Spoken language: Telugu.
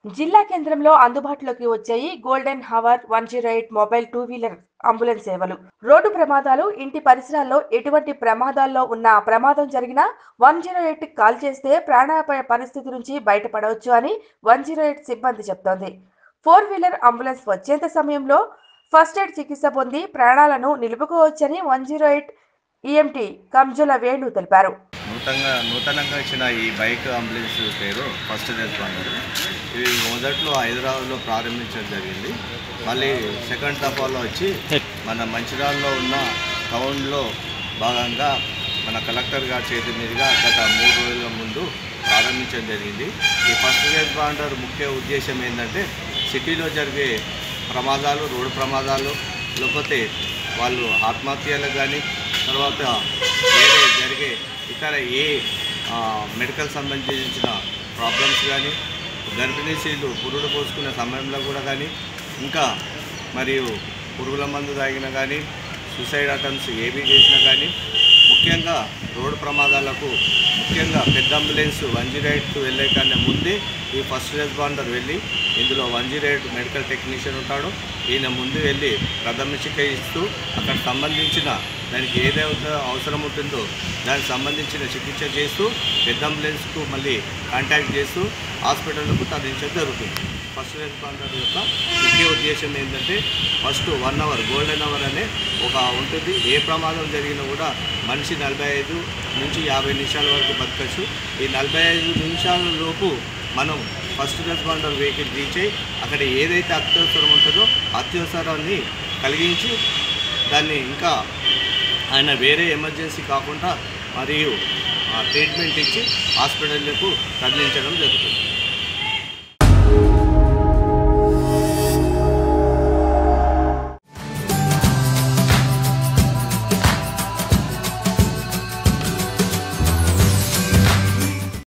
జిల్లా కేంద్రంలో అందుబాటులోకి వచ్చాయి golden hour one zero eight mobile two wheeler ambulance సేవలు రోడ్డు ప్రమాదాలు ఇంటి పరిసరాల్లో ఎటువంటి ప్రమాదాల్లో ఉన్న ప్రమాదం జరిగినా వన్ జీరో ఎయిట్ కాల్ చేస్తే ప్రాణాపాయ పరిస్థితి నుంచి బయటపడవచ్చు అని వన్ జీరో ఎయిట్ సిబ్బంది చెప్తోంది ఫోర్ వీలర్ అంబులెన్స్ వచ్చేంత సమయంలో ఫస్ట్ ఎయిడ్ చికిత్స పొంది ప్రాణాలను నిలుపుకోవచ్చని one zero eight E M T Kanjula Venu తెలిపారు నూతనంగా నూతనంగా ఇచ్చిన ఈ బైక్ అంబులెన్స్ పేరు ఫస్ట్ రెస్పాండర్ ఇవి మొదట్లో హైదరాబాద్లో ప్రారంభించడం జరిగింది మళ్ళీ సెకండ్ దఫాలో వచ్చి మన మంచిర్యాలలో ఉన్న టౌన్లో భాగంగా మన కలెక్టర్ గారి చేతి మీదుగా గత మూడు రోజుల ముందు ప్రారంభించడం జరిగింది ఈ ఫస్ట్ రెస్పాండర్ ముఖ్య ఉద్దేశం ఏంటంటే సిటీలో జరిగే ప్రమాదాలు రోడ్డు ప్రమాదాలు లేకపోతే వాళ్ళు ఆత్మహత్యలకు కానీ తర్వాత వేరే జరిగే ఇతర ఏ ఆ, మెడికల్ సంబంధించిన ప్రాబ్లమ్స్ కానీ గర్భిణీ స్త్రీలు పురుడు పోసుకునే సమయంలో కూడా కానీ ఇంకా మరియు పురుగుల మందు తాగినా కానీ సూసైడ్ అటెంప్ట్స్ ఏవి చేసినా కానీ ముఖ్యంగా రోడ్డు ప్రమాదాలకు ముఖ్యంగా పెద్ద అంబులెన్స్ వన్ జీరో ఎయిట్ వెళ్ళే కన్నా ముందే ఈ ఫస్ట్ రెస్పాండర్ వెళ్ళి ఇందులో one zero eight medical technician ఉంటాడు ఈయన ముందు వెళ్ళి ప్రథమ చికిత్స ఇస్తూ అక్కడ సంబంధించిన దానికి ఏదైతే అవసరం ఉంటుందో దానికి సంబంధించిన చికిత్స చేస్తూ పెద్ద అంబులెన్స్కు మళ్ళీ కాంటాక్ట్ చేస్తూ హాస్పిటల్కు తరలించడం జరుగుతుంది ఫస్ట్ రెస్పాండర్ యొక్క ముఖ్య ఉద్దేశం ఏంటంటే first one hour golden hour అనే ఒక ఉంటుంది ఏ ప్రమాదం జరిగినా కూడా మనిషి నలభై ఐదు నుంచి యాభై నిమిషాల వరకు బతకచ్చు ఈ నలభై ఐదు నిమిషాల లోపు మనం ఫస్ట్ రెస్పాండర్ వెహికల్ రీచ్ అయ్యి అక్కడ ఏదైతే అత్యవసరం ఉంటుందో అత్యవసరాన్ని కలిగించి దాన్ని ఇంకా ఆయన వేరే ఎమర్జెన్సీ కాకుండా మరియు ఆ, ట్రీట్మెంట్ ఇచ్చి హాస్పిటల్లకు తరలించడం జరుగుతుంది